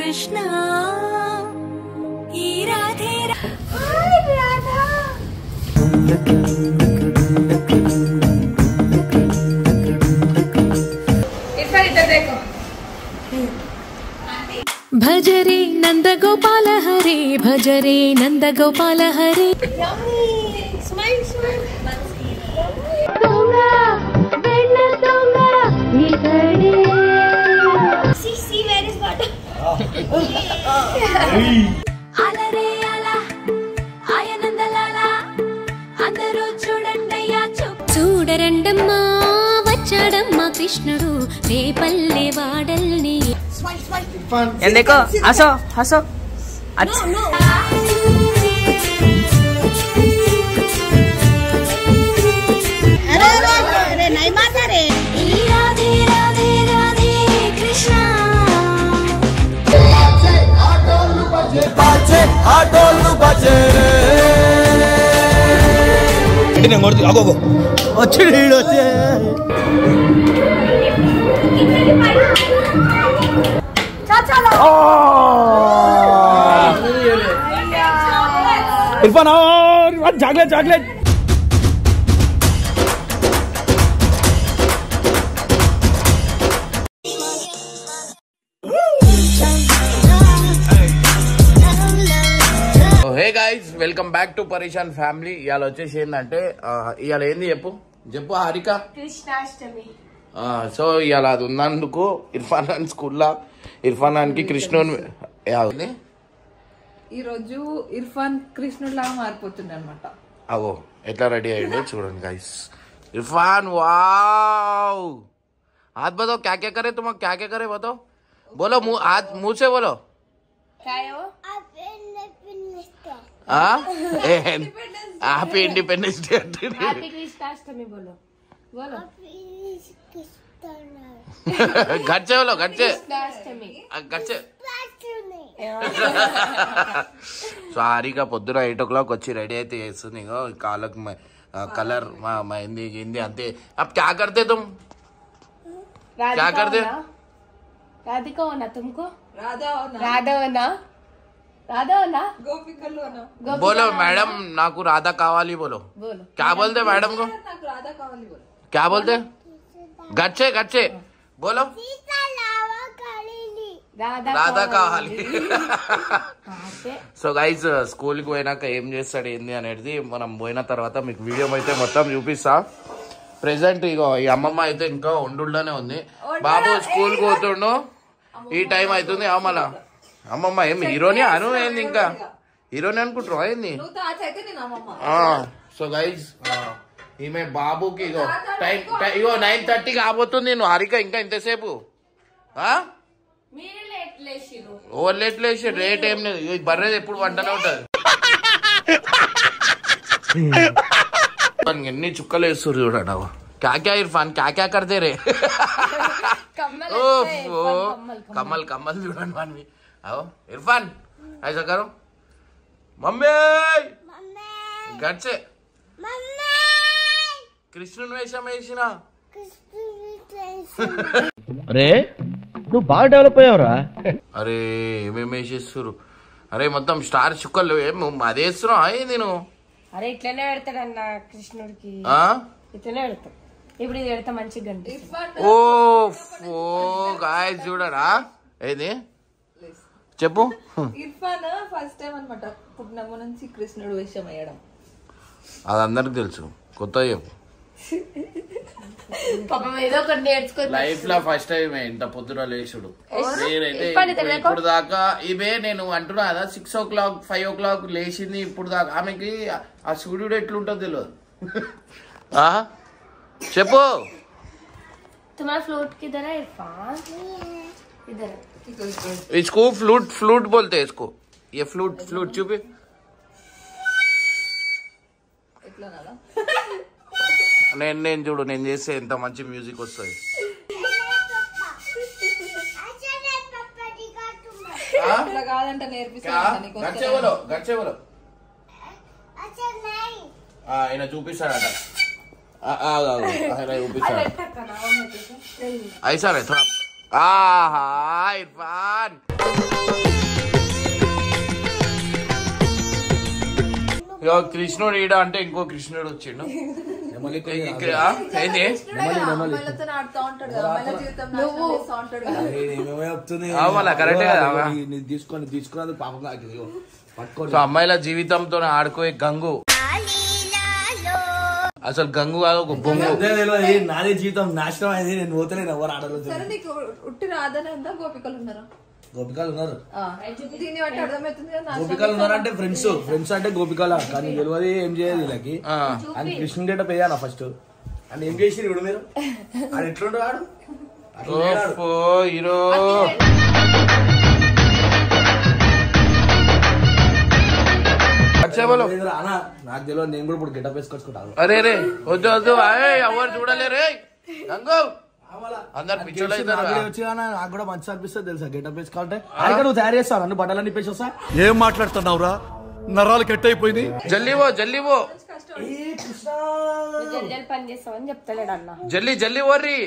కృష్ణ ఈ రాధే హాయ్ రాధా భజరే నందగోపాల హరే భజరే నందగోపాల హరే అలరే అలా ఆయనందలాలా అందరూ చూడండయ్యా చూడరండమ్మా వచ్చాడమ్మా కృష్ణుడు రేపల్లె వాడల్ని ఎందుకో హసో హసో అచ్చ ఈ రాధే రాధే రాధే కృష్ణ వచ్చి వచ్చే Irfan chocolate chocolate hey guys welcome back to Pareshan family ఇవాళ వచ్చేసి ఏంటంటే ఆ, ఇవాళ ఏంది చెప్పు చెప్పు హారిక సో ఇవాళ అది ఉన్నందుకు ఇర్ఫాన్ ఖాన్ స్కూల్లో ఇర్ఫాన్ ఖాన్కి కృష్ణుని యావని? ఈ రోజు ఇర్ఫాన్ కృష్ణుడు లాగా మారిపోతుంది అనమాట అగో ఎట్లా రెడీ అయ్యిందో చూడండి గైస్ इरफान वाओ हाथ बताओ क्या क्या करे तुम क्या क्या करे बताओ बोलो मुंह हाथ मुंह से बोलो हाँ హ్యాపీ ఇండిపెండెన్స్ డే గడిచే बोलो గడిచే గడిచే సో హారిక పొద్దున eight o'clock ready అయితే చేస్తుంది ఇగో కాళ్ళకు కలర్ మా మెహందీ గింది అంతే అప్ క్యా కర్తే తుమ్ क्या करते राधिका होना तुमको రాధా राधा होना राधा होना గోపికలు అను बोलो मैडम नाकू राधा कावाली बोलो बोलो क्या बोलते मैडम को నాకు రాధా కావాలి బోలు. क्या बोलते गच्चे गच्चे बोलो राधा రాధా కావాలి సో గైజ్ స్కూల్ కి పోయినాక ఏం చేస్తాడు ఏంది అనేది మనం పోయిన తర్వాత మీకు వీడియో అయితే మొత్తం చూపిస్తా ప్రెసెంట్ ఇగో ఈ అమ్మమ్మ అయితే ఇంకా ఉండుల్లోనే ఉంది బాబు స్కూల్ కి పోతుండు ఈ టైం అవుతుంది మళ్ళా అమ్మమ్మ ఏం హీరోని అను ఏంది ఇంకా హీరోని అనుకుంటారు ఏంది నువ్వు తాత అయితే నేను అమ్మమ్మ సో గైజ్ ఈమె బాబుకి ఇగో టైం టై- ఇగో నైన్ థర్టీ కాబోతుంది నువ్వు హరిక ఇంకా ఇంతసేపు ఆ? ఓవర్ లేట్ లేచి రేట్ ఏం లేదు ఇగో ఈ బర్రెది ఎప్పుడు వంటనే ఉంటది వానికి ఎన్ని చుక్కలు వేస్తారు చూడండి అవ క్యా క్యా ఇర్ఫాన్ క్యా క్యా కర్తే రే ఓఫ్, ఓ కమ్మల్ కమ్మల్ చూడండి వాడిని అవో ఇర్ఫాన్ ఐసా కరో మమ్మీ గడిచే కృష్ణుని వేషం వేసిన అరే నువ్వు బాగా డెవలప్ అయ్యావురా అరే ఏమేమి వేసేస్తారు అరే మొత్తం స్టార్ చుక్కలు ఏం అదే వేస్తున్నావు ఏంది నువ్వు అరే ఇట్లనే పెడతాడన్న కృష్ణుడికి ఆ? ఇట్లనే పెడతాం ఇప్పుడు ఇది పెడతా మంచిగా గంట ఓ ఓ గాయ చూడరా ఏది చెప్పు ఇర్ఫాన్ ఫస్ట్ టైం అనమాట పుట్టినమ్మ నుంచి కృష్ణుడు వేషం వేయడం అది అందరికి తెలుసు కొత్త చెప్పు పాపం ఏదో ఒకటి నేర్చుకో లైఫ్ లో ఫస్ట్ టైం ఇంత పొద్దున లేచుడు నేనైతే ఇప్పుడు దాకా ఇవే నేను అంటున్నా కదా six o'clock five క్లాక్ లేచింది ఇప్పుడు దాకా ఆమెకి ఆ సూర్యుడు ఎట్లుంటుందో తెలియదు ఆ? చెప్పు तुम्हारा फ्लूट किधर है इरफान इधर है इसको फ्लूट फ्लूट बोलते हैं इसको ये फ्लूट फ्लूट चुपे ఎట్లా నాలా నేను నేను చూడు నేను చేస్తే ఎంత మంచి మ్యూజిక్ వస్తుంది అట్లా కాదంట నేర్పిస్తాను నీకు గచ్చే బోలో గచ్చే బోలో ఆ, ఆయన చూపిస్తాడట ఆ, ఆ, ఆ, ఆ, ఆయన చూపిస్తాడు ఐసా రే థోड़ा ఆహా ఇర్ఫాన్ ఇగో కృష్ణుడు ఈడ అంటే ఇంకో కృష్ణుడు వచ్చిండు ఇక్కడ ఏంది అమ్మాయిలతో ఆడుతూ ఉంటాడు కదా అమ్మాయిల జీవితం నాశనం చేస్తూ ఉంటాడు కదా అవు మళ్ళా కరెక్టే కదా అవ్వ. తీసుకొని తీసుకున్నది పాపం నాకు ఇదిగో. పట్టుకోండి సో అమ్మాయిల జీవితంతో ఆడుకోే గంగు అసలు గంగు కాదు ఒక బొంగు అదే తెలియదు, నాదే జీవితం నాశనం అయింది నేను పోతలేను ఎవరు ఆడలేదు సరే నీకు ఉట్టి రాదని ఉందా గోపికలు ఉన్నారా గోపికలు ఉన్నారు ఆ, దీన్ని బట్టి అర్థమవుతుంది కదా నాశనం గోపికలు ఉన్నారంటే ఫ్రెండ్స్ ఫ్రెండ్స్ అంటే గోపికల కానీ తెలియదు ఏం చేయదు వీళ్ళకి ఆ. అని కృష్ణుడి గట్ట పోయాను ఫస్ట్ అని ఏం చేసి ఇప్పుడు మీరు ఆడు ఎట్లుండు ఆడు అట్లా లేడు ఆడు. ఓఫో హీరో అచ్చా బోలో ఏందిరా, అన్న నాకు తెలియదు నేను కూడా ఇప్పుడు గెటప్ వేసుకొచ్చుకుంటాను అరే రే వద్దు వద్దు ఏయ్, ఎవరు చూడలేరే గంగు అందరు పిచ్చోళ్ళు అవుతారు వచ్చి అన్న, నాకు కూడా మంచి అనిపిస్తుంది తెలుసా గెటప్ వేసుకోవాలంటే అది నువ్వు తయారు చేస్తావు నన్ను బట్టలు నిప్పేసి వస్తా ఏం మాట్లాడుతున్నావురా నరాలు కట్ అయిపోయింది జల్దీ పో జల్దీ పో నువ్వు జల్జల్ పని చేస్తావని చెప్తలేడు అన్న జల్దీ జల్దీ వర్రి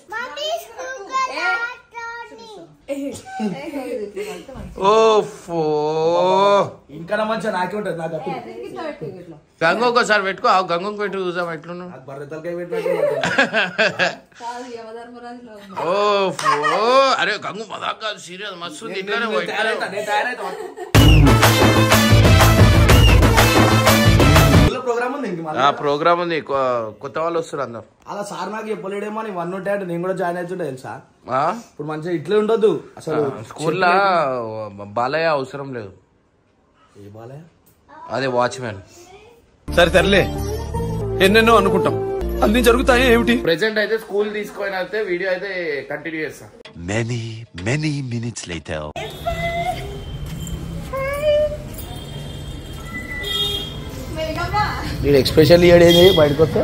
ఓఫో ఇంకా మంచిగా నాకే ఉంటుంది నాకు అప్పుడు ఇట్లా పెట్టు ఇట్లా గంగు ఒకసారి పెట్టుకో ఆ గంగు పెట్టి చూసాం ఎట్లున్నా నాకు బర్రె తలకాయ పెట్టినట్టు ఉంటుంది. కాదు యమధర్మరాజులో ఉంది. ఓఫో అరే గంగు మదాక్ కాదు సీరియస్ మస్తు ఉంది ఇట్లానే పో, నేను ఇట్లానే తయారైతా, పో. నేను తయారైతా. ఊళ్ళో ప్రోగ్రామ్ ఉంది ఇంక మళ్ళీ. ఆ ప్రోగ్రామ్ ఉంది కొ- కొత్త వాళ్ళు వస్తారు అందరు అలా సార్ నాకు చెప్పలేడేమో అని వన్ ఉంటే అంటే నేను కూడా జాయిన్ అవుతుండే తెలుసా ఆ? ఇప్పుడు మంచిగా ఇట్లే ఉండొద్దు అసలు స్కూల్లో బాలయ్య అవసరం లేదు ఏ బాలయ్య? అదే వాచ్మెన్ సరే సర్లే ఎన్నెన్నో అనుకుంటాం అన్ని జరుగుతాయి ఏమిటి ప్రెసెంట్ అయితే స్కూల్ తీసుకొని అయితే వీడియో అయితే కంటిన్యూ చేస్తా Many, many minutes later. వీడు ఎక్స్పెషల్ ఇయర్ ఏది బయటకు వస్తే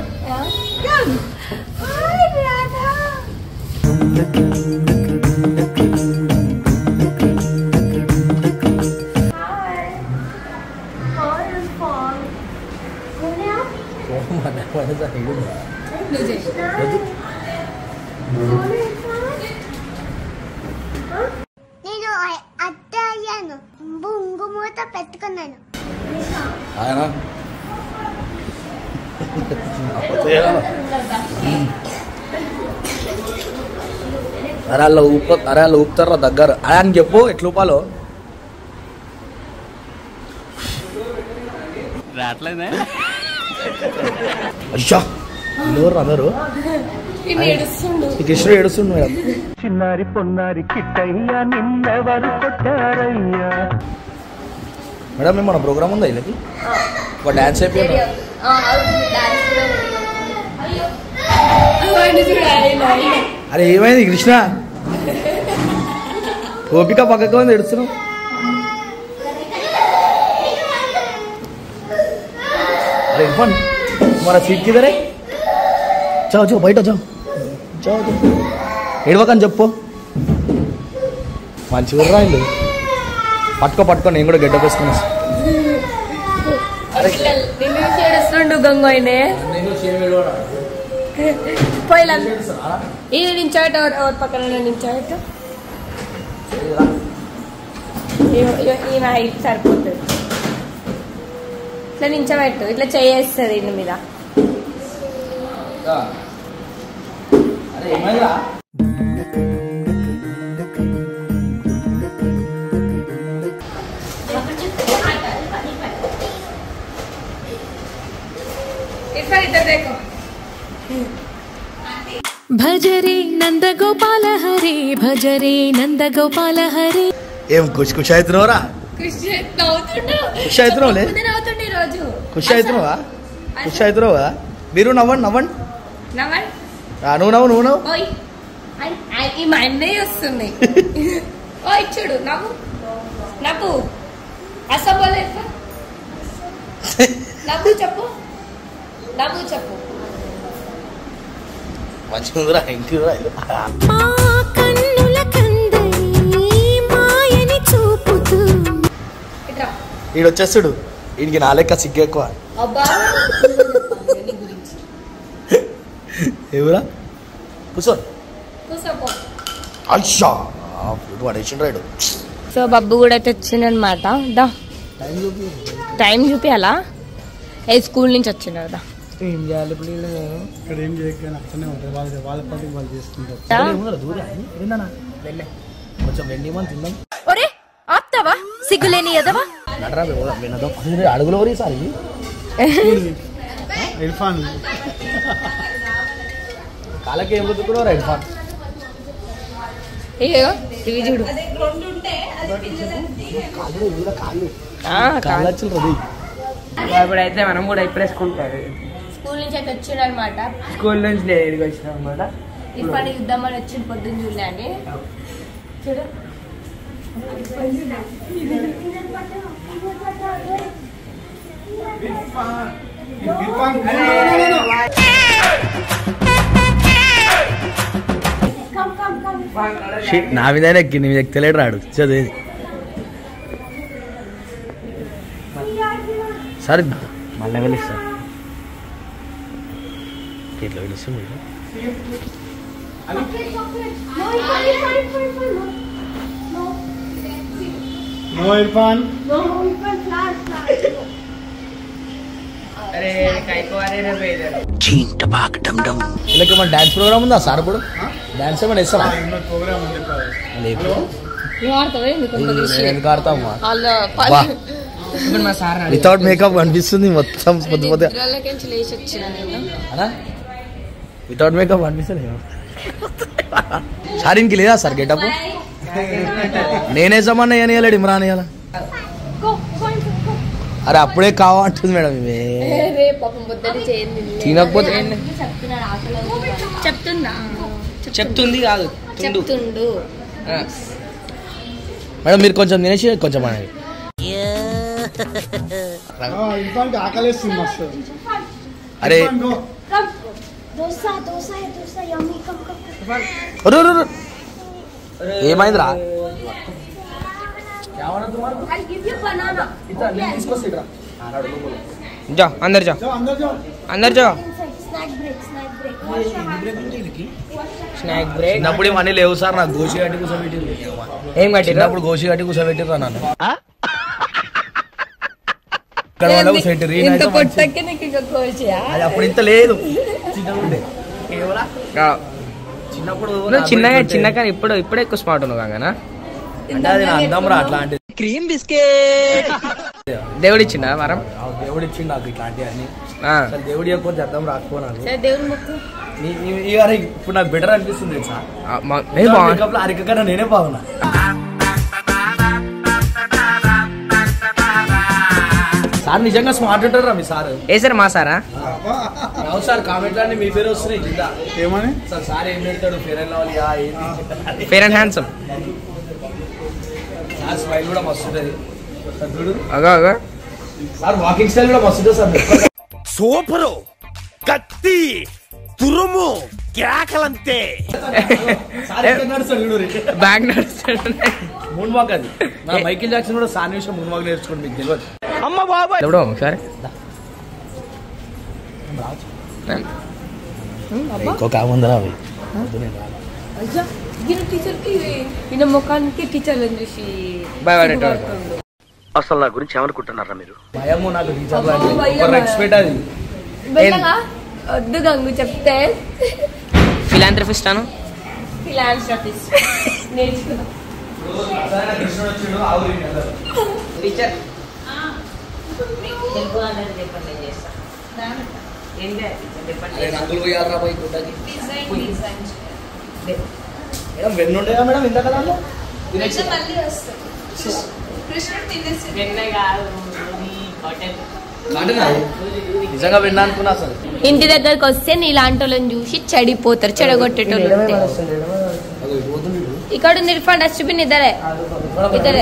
నేను అత్త అయ్యాను బొంగు మూత పెట్టుకున్నాను ఆయన అరే అలా ఊప అరే అలా ఊపుతారా దగ్గర అరే అని చెప్పు ఎట్లా ఊపాలో రావట్లేదే అయ్యా ఎవరు అందరు ఈయన ఏడుస్తుండు ఈ కృష్ణుడు ఏడుస్తుండు మేడం చిన్నారి పొన్నారి కిట్టయ్యా నిన్నెవరు కొట్టారయ్యా మేడం మేము మన ప్రోగ్రామ్ ఉందా వీళ్ళకి ఒక డాన్స్ అయిపోయింది వాడిని చూడు, ఆయన, ఆయన. అరే ఏమైంది కృష్ణ గోపిక పక్కకు ఉంది ఎడుస్తున్నావు अरे इरफान तुम्हारा सीट किधर है जाओ जाओ बैठो जाओ जाओ जाओ ఏడవకని చెప్పు మంచిగా రా ఇల్లు పట్టుకో పట్టుకో నేను కూడా గడ్డ వేసుకుని వస్తా. ఇట్లా నిన్ను చూసి ఏడుస్తుండు గంగు ఆయనే పోయిలా ఇది నించోట ఎవరి పక్కన నించోట ఈయన హైట్ సరిపోతుంది ఇట్లా నించోబెట్టు ఇట్లా చేయేస్తుంది ఈయన మీద అరే ఏమైందిరా ఇట్లా ఇద్దరు దేకో భజరే నందగోపాల హరే భజరే నందగోపాల హరే ఏం ఖుషి ఖుషి అవుతున్నావురా కృష్ణ నవ్వుతుండు ఖుషి అవుతున్నావులే ముందు నవ్వుతుండు ఈరోజు ఖుషి అవుతున్నావా ఖుషి అవుతున్నావా మీరు నవ్వండి నవ్వండి నవ్వండి ఆ, నువ్వు నవ్వు నువ్వు నవ్వు ఓయ్ అయ్- అయ్- ఈ మా అన్నయ్య వస్తుంది ఓయ్ చూడు నవ్వు నవ్వు అసలు నవ్వు చెప్పు నవ్వు చెప్పు మంచిగా ఉందిరా ఇంటికి రా ఇల్లు. మా కన్నుల కందని మాయని చూపుతూ ఇట్రా ఈడు వచ్చేస్తాడు ఈయనకి నా లెక్క సిగ్గు ఎక్కువ అబ్బా నీ గురించి ఎవరా కూర్చో కూసోపో అయ్యా ఫ్రూట్ పడేసిండు రైడు సో బబ్బు కూడా తెచ్చిండనమాట దా టైం చూపియాలా ఏ స్కూల్ నుంచి వచ్చిండు దా ఏం చేయాలి ఇప్పుడు వీళ్ళు నేను ఇక్కడ ఏం చేయకపోయినా అట్లనే ఉంటుంది వాళ్ళ వాళ్ళ పాటికి వాళ్ళు చేసుకుంటారు దా. దూరం ఏందన్నా వెళ్ళే కొంచెం వెండి మనం తిందాం ఒరే ఆప్తావా సిగ్గులేని ఎదవా నడరా వినదాం అసలు అడుగులో ఎవరు ఈసారి ఇర్ఫాన్ కాళ్ళకి ఏం రుద్దుకున్నావు రైట్ ఫాన్ ఇయ్యో ఇవి చూడు ఆ, కాళ్ళు వచ్చింది రెడీ ఇప్పుడైతే మనం కూడా ఇప్పుడేసుకుంటారు స్కూల్ నుంచి అయితే వచ్చిండు అనమాట స్కూల్ నుంచి లేడికి వచ్చినాం అనమాట ఇప్పటి యుద్ధమని వచ్చిండు పొద్దున్న చూడలే అని చూడు నా మీదనే ఎక్కి నీ మీద ఎక్కలేడు రాడు చదివేది సరే మళ్ళీ వెళ్ళిస్తా ఇట్లా పిలుస్తుంది నో ఇర్ఫాన్ అరే కైకోవారే రే పోయేదారు వీళ్ళకి ఏమైనా డాన్స్ ప్రోగ్రామ్ ఉందా సార్ ఇప్పుడు డాన్స్ ఏమైనా ఇస్తారా ప్రోగ్రామ్ ఉంది కాదు లేదు నువ్వు ఆడతావే నీకు అంత తెలిసి. నేను ఎందుకు ఆడతామా వాళ్ళ వా ఇప్పుడు మా సార్ వితౌట్ మేకప్ కనిపిస్తుంది మొత్తం పొద్దు పొద్దు నిద్రలోకించి లేచి వచ్చిన నేను అనా వితౌట్ మేకప్ కనిపిస్తుంది సార్ ఇంక లేదా సార్ గెటప్ నేనే జమాన్ అయ్యలేడు ఇమ్రాన్ అయ్యాల అరే అప్పుడే కావంటుంది మేడం ఇవే రే పాపం పొద్దున్న చేయండి తినకపోతే చెప్తున్నాడు ఆకలి అవుతుంది. చెప్తుందా చెప్తుంది కాదు తుండు చెప్తుండు ఆ. మేడం మీరు కొంచెం తినేసి కొంచెం అనేది ఇర్ఫాన్ ఆకలేస్తుంది మస్తు అరే Irfan go dosa dosa dosa yummy come come అరే, అరే, అరే. ఏమైందిరా ఐ గివ్ యు బనానా జా అందరు జా జో అందరు జో అందరు జా snack break snack break snack break చిన్నప్పుడు ఇవన్నీ లేవు సార్ నాకు గోషి కట్టి కూర్చోబెట్టిర్రు ఏం కట్టిరు చిన్నప్పుడు గోషి కట్టి కూర్చోబెట్టిర్రు నన్ను ఇక్కడ వాళ్ళ కూర్చోబెట్టిర్రు. ఈయన ఇంత అయితే మంచి- పొట్టకి నీకు ఇంకా కోసియా అది అప్పుడు ఇంత లేదు చిన్నగుండే కేవలం చిన్నప్పుడు నువ్వు చిన్నగా చిన్న కానీ ఇప్పుడు ఇప్పుడే ఎక్కువ స్మార్ట్ ఉన్నావు కాగానా అంటే అది నా అందం రా అట్లాంటిది క్రీమ్ బిస్కెట్ దేవుడు ఇచ్చిండా వరం దేవుడు ఇచ్చిండు నాకు ఇట్లాంటివి అన్ని ఆ. అసలు దేవుడి యొక్క అర్థం రాకపో నాకు సరే దేవుని ముక్కు నీ- నీ- ఈ అరే ఇప్పుడు నాకు బెటర్ అనిపిస్తుంది తెలుసా ఆ, మా- ఏ బా- మేకప్ లో అరిక కన్నా నేనే బాగున్నా సార్ నిజంగా స్మార్ట్ ఉంటారా మీ సార్ ఏ సార్ మా సారా రావు సార్ కామెంట్లు అన్ని మీ పేరు వస్తున్నాయి కింద ఏమని సార్ సార్ ఏం పెడతాడు ఫేర్ అండ్ లవ్లీయా ఏంటి fair and handsome sir smile కూడా మస్తు ఉంటుంది సార్ చూడు అగో అగో సార్ వాకింగ్ స్టైల్ కూడా మస్తు ఉంటుంది సార్ సూపరు కత్తి తురుము కేకలంతే సార్ ఎక్కడ నడుస్తాడు చూడు రే. బ్యాగ్ నడుస్తాడు మూన్ వాక్ అది నా మైకిల్ జాక్సన్ కూడా సార్ నిమిషం మూన్ వాక్ నేర్చుకోండి మీకు తెలియదు అమ్మ బాబాయ్ ఎప్పుడో ఒకసారి ఇంకో కామందరా అవి ఈయన టీచర్కి ఈయన ముఖానికి టీచర్లను చూసి భయపడేటోడు. సిగ్గుపడుతుండు. అసలు నా గురించి ఏమనుకుంటున్నారా మీరు భయము నాకు టీచర్ అబ్బో, లాంటి భయం. రెస్పెక్ట్ అది మెల్లగా వద్దు గంగు చెప్తే ఫిలాంథ్రఫిస్ట్ అను ఫిలాన్స్ట్రఫిస్ట్ నేర్చుకున్నా టీచర్ రంగులు పోయాలరా పోయి గుడ్డకి మేడం వెన్ను ఉండేదా మేడం ఇంత కదా నిజంగా విన్నా అనుకున్నా అసలు ఇంటి దగ్గరకు వస్తే నీలాంటి వాళ్ళని చూసి చెడిపోతారు చెడగొట్టేటోళ్ళు ఉంటే. ఇక్కడ ఉంది ఇర్ఫాన్ డస్ట్బిన్ ఇద్దరే ఇద్దరే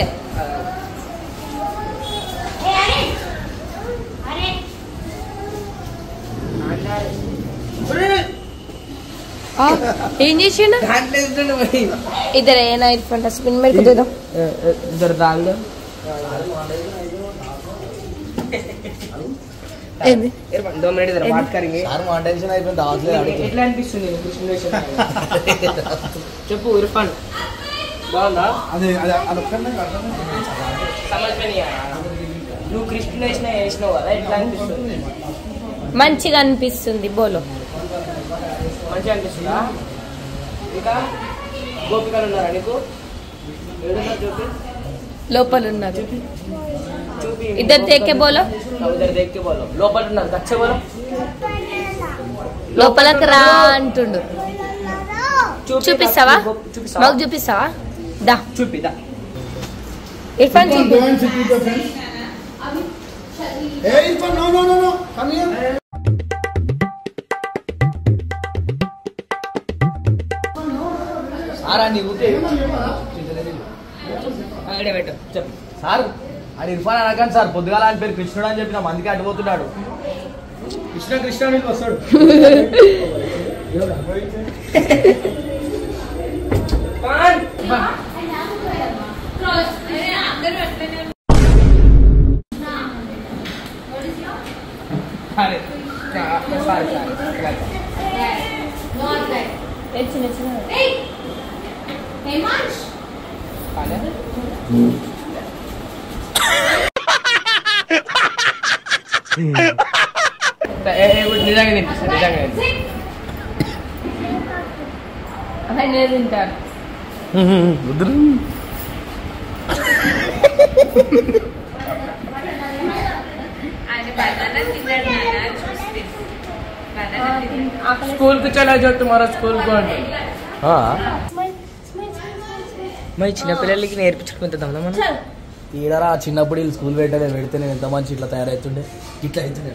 ఆ, ఏం చేసిండు ఇద్దరే ఏనా ఇర్ఫాన్ డస్ట్బిన్ మీద కుదురుదాం ఇద్దరు తాళ్ళు ఏంది ఇర్ఫాన్ దో మినిట్ జరా బాత్ కरेंगे సార్ మా టెన్షన్ అయిపోయింది రావట్లేదు అడుగుతుంది ఎట్లా అనిపిస్తుంది నీకు కృష్ణ వేషం చెప్పు ఇర్ఫాన్ బాగుందా అదే అదే అదొక్కనే అర్థమే సమజ్ మే నీ ఆయా నువ్వు కృష్ణ వేసిన వేసినావు కదా ఎట్లా అనిపిస్తుంది మంచిగా అనిపిస్తుంది బోలో మంచిగా అనిపిస్తుందా ఇంకా గోపికలు ఉన్నారా నీకు ఏడున్నారు చూపి లోపల ఉన్నారు చూపి ఇద్దరు దేకే బోలో నా ఉదర్ దేక్ కే బోలో లోపల ఉన్నారు కచ్చే బోలో లోపలకు రా అంటుండు చూపిస్తావా చూపిస్తావా మాకు చూపిస్తావా దా చూపి దా ఇర్ఫాన్ Go చూపి and sit with your friends. Hey, Irfan, no, no, no, no. Come here. Sir అని ఊరికే ఐడియా పెట్టు చెప్పు సార్ అది ఇర్ఫాన్ అనకండి సార్ పొద్దుగాల అని పేరు కృష్ణుడు అని చెప్పిన మందికి అడ్డుపోతున్నాడు కృష్ణ కృష్ణ నీకు వస్తాడు పాన్ అరే సారీ సారీ నిజంగా తినిపిస్తాను నిజంగా ఆయన తింటారు स्कूल को चला जाओ तुम्हारा स्कूल को అంటే మరి చిన్నపిల్లలకి నేర్పించుకుంటుందాం మనం తీడరా చిన్నప్పుడు వీళ్ళు స్కూల్ పెట్టలే పెడితే నేను ఎంత మంచి ఇట్లా తయారవుతుండే ఇట్లా అవుతుండే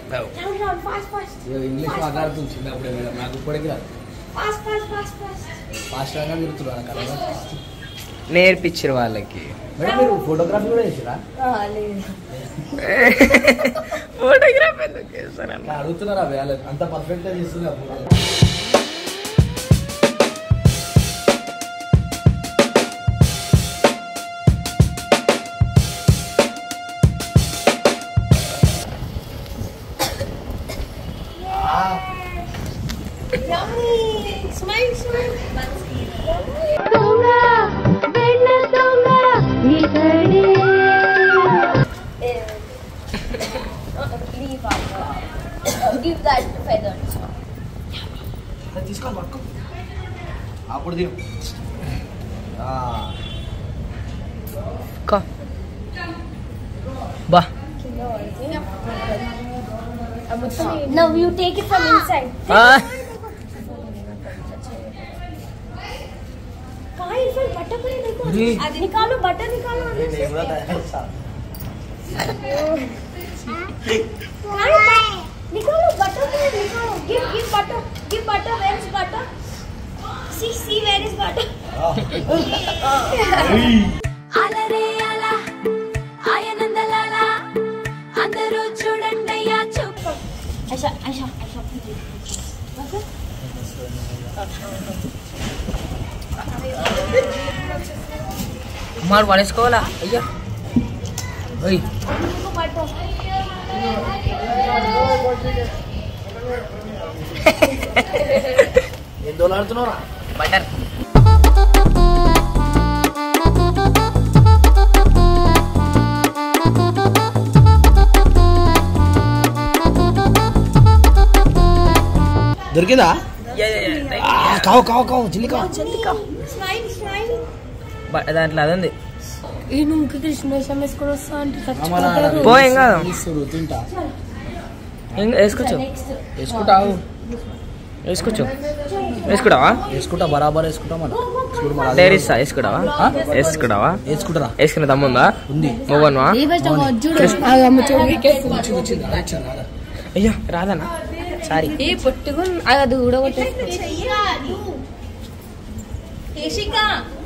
ఇగో ఇంగ్లీష్ మాట్లాడుతుంది చిన్నప్పుడే మేడం నాకు ఇప్పటికి రాదు ఫాస్ట్ గా తిరుగుతున్నాను కదా నేర్పించారు వాళ్ళకి మేడం మీరు ఫోటోగ్రఫీ కూడా చేసిరా ఫోటోగ్రాఫ్ ఎందుకు చేస్తారన్న అడుగుతున్నారా వేయాలి అంత పర్ఫెక్ట్ గా చేస్తున్నా smile smile Leave out. Give that feathers. తీసుకో పట్టుకో అప్పుడు తిను ఆ, బా No, you take it from inside. कहाँ इरफान बटर को देखो जी। आज निकालो बटर निकालो अंदर से నేను కూడా తయారు చేస్తా. कहाँ है बटर? निकालो बटर को निकालो give give butter give butter where is butter see see where is butter అలరే అలా ఆయనందలాల అందరూ చూడండయ్యా చూపు ఐషా ఐషా ఐషా ఓకే మాడు పడేసుకోవాలా అయ్యా ఓయ్ ఏం దోలాడుతున్నావురా బటర్ దొరికిందా ఆ, కావు కావు కావు చిల్లి కావు స్మైల్ స్మైల్ దాంట్లో అది ఉంది ఈ నువ్వు కృష్ణ వేషం వేసుకొని వస్తా అంటే పో ఏం కాదు ఇస్తారు తింటా ఏం వేసుకోవచ్చు వేసుకుంటావు వేసుకోవచ్చు వేసుకుంటావా వేసుకుంటా బరాబర్ వేసుకుంటా మనం చూడు మరి డైరీ ఇస్తా వేసుకుంటావా వేసుకుంటావా వేసుకుంటారా వేసుకునే దమ్ముందా ఉంది మొగన్వా అయ్యో రాదనా సారీ ఏ పొట్టుగా అది ఊడగొట్టేసుకో కేశిక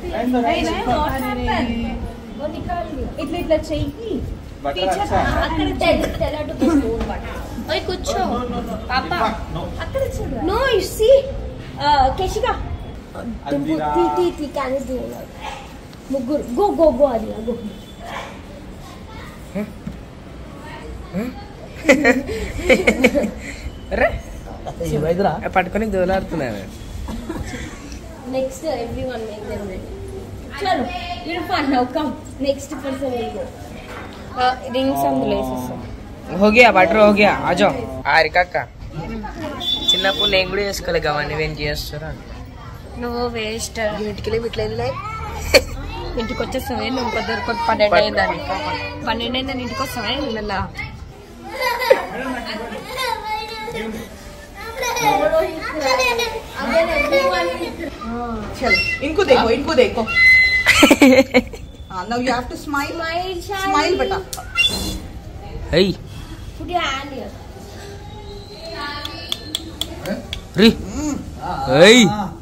ఇట్లా ఇట్లా చెయ్యి అక్కడ తెల్ల తెల్ల టు ఓయ్ కూర్చో పాప అక్కడ చూడు నో యు సీ కేశిక టింపు టీ టీ టీ క్యాన్ డు ముగ్గురు గో గో గో అది గో అరే ఏమైందిరా పట్టుకొని దోలాడుతున్నాను Next, everyone make them ready. Chalo, Irfan, now come. Next person will go. Uh, rings అందులో వేసేస్తాం హోగియా బటర్ హోగియా ఆజో ఆరికక్క చిన్నప్పుడు నేను కూడా చేసుకోలేదు అవన్నీ నేను చేస్తారా నువ్వు వేస్ట్ ఇంటికి ఇట్లా వెళ్ళినాయి ఇంటికి వచ్చేస్తావే నువ్వు కొద్ది కొద్ది పన్నెండు అయిందని పన్నెండు అయిందని ఇంటికి వస్తావే మళ్ళా चल इनको देखो इनको देखो हाँ now you have to smile smile बेटा అయ్యి Put your hand here. రీ అయ్యి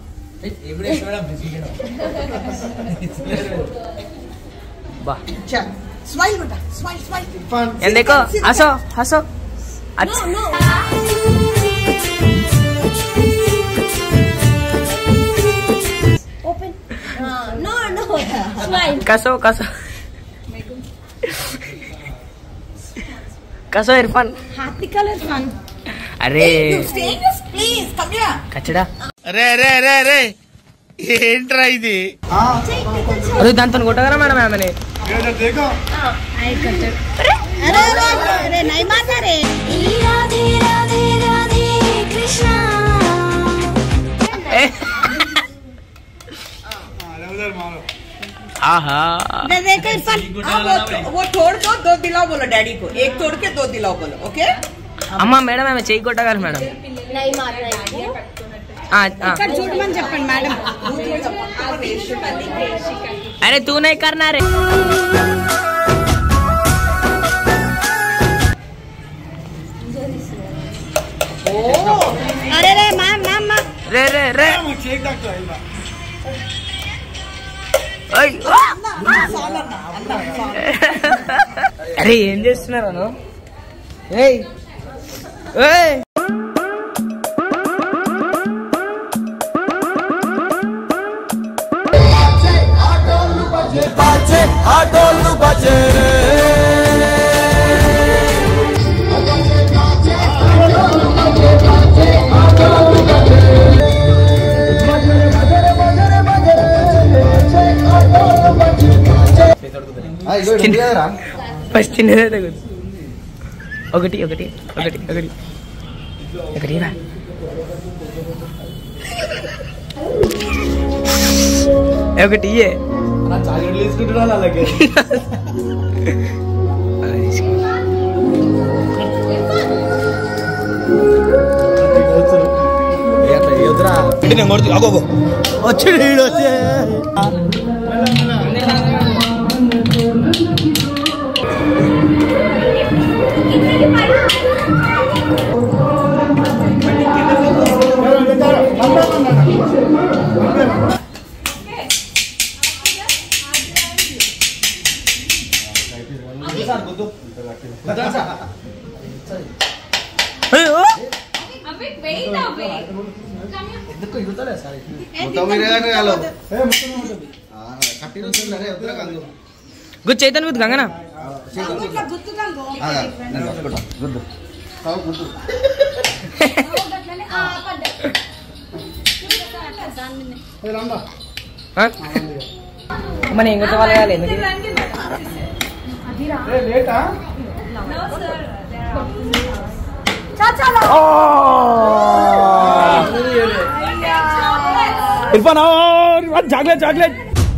బా चल स्माइल बेटा स्माइल स्माइल ఎందుకో హసో హసో అచ్చ Open. Uh, no, no. Smile. కసో కసో కసో Irfan Happy color fun. అరే stay in this please come here కచ్చడా రే రే రే రే ఏంట్రా ఇది అరే దాంతో కొట్టగరా మేడం ఆమెని I cut it. अरे अरे अरे नहीं मारना रे राधे राधे राधे कृष्णा ఆహా देखो इरफान हाँ वो वो तोड़ दो दो दिलाओ बोलो डैडी को एक तोड़ के दो दिलाओ बोलो ओके అమ్మా మేడం ఆమె చెయ్యి కొట్టగలరు మేడం नहीं मारना है ఆ, ఆ. చూడమని చెప్పండి మేడం అరే తూ నై కర్నా రే అరే రే మ్యామ్ మ్యామ్ మ్యామ్ రే రే రే ఓయ్. అరే ఏం చేస్తున్నారు అను ఏయ్ ఏయ్ ఫస్ట్ చిన్నదే తగ్గుతుంది ఒకటి ఒకటి ఒకటి ఒకటి ఒకటి రా ఒకటి ఇయ్యే చాక్లెట్లు తీసుకుంటున్నా అలాగే నేను కొడుతు అగో వచ్చి వచ్చే ఎందుకు ఇరుగుతలే సార్ గుడ్ చైతన్ విత్ గంగనా మన ఏం కొట్టే వాళ్ళు కావాలి ఎందుకు లేటా ఇర్ఫాన్ చాక్లెట్ చాక్లెట్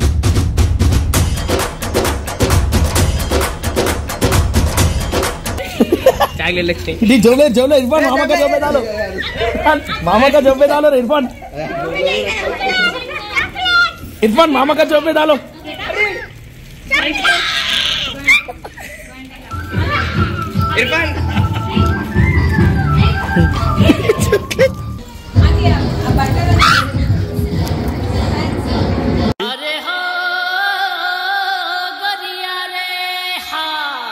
చాక్లెట్ లెక్స్ట్ दी जोले जोले इरफान मामा का जोबे डालो मामा का जोबे डालो रे इरफान इरफान मामा का जोबे डालो ఇర్ఫాన్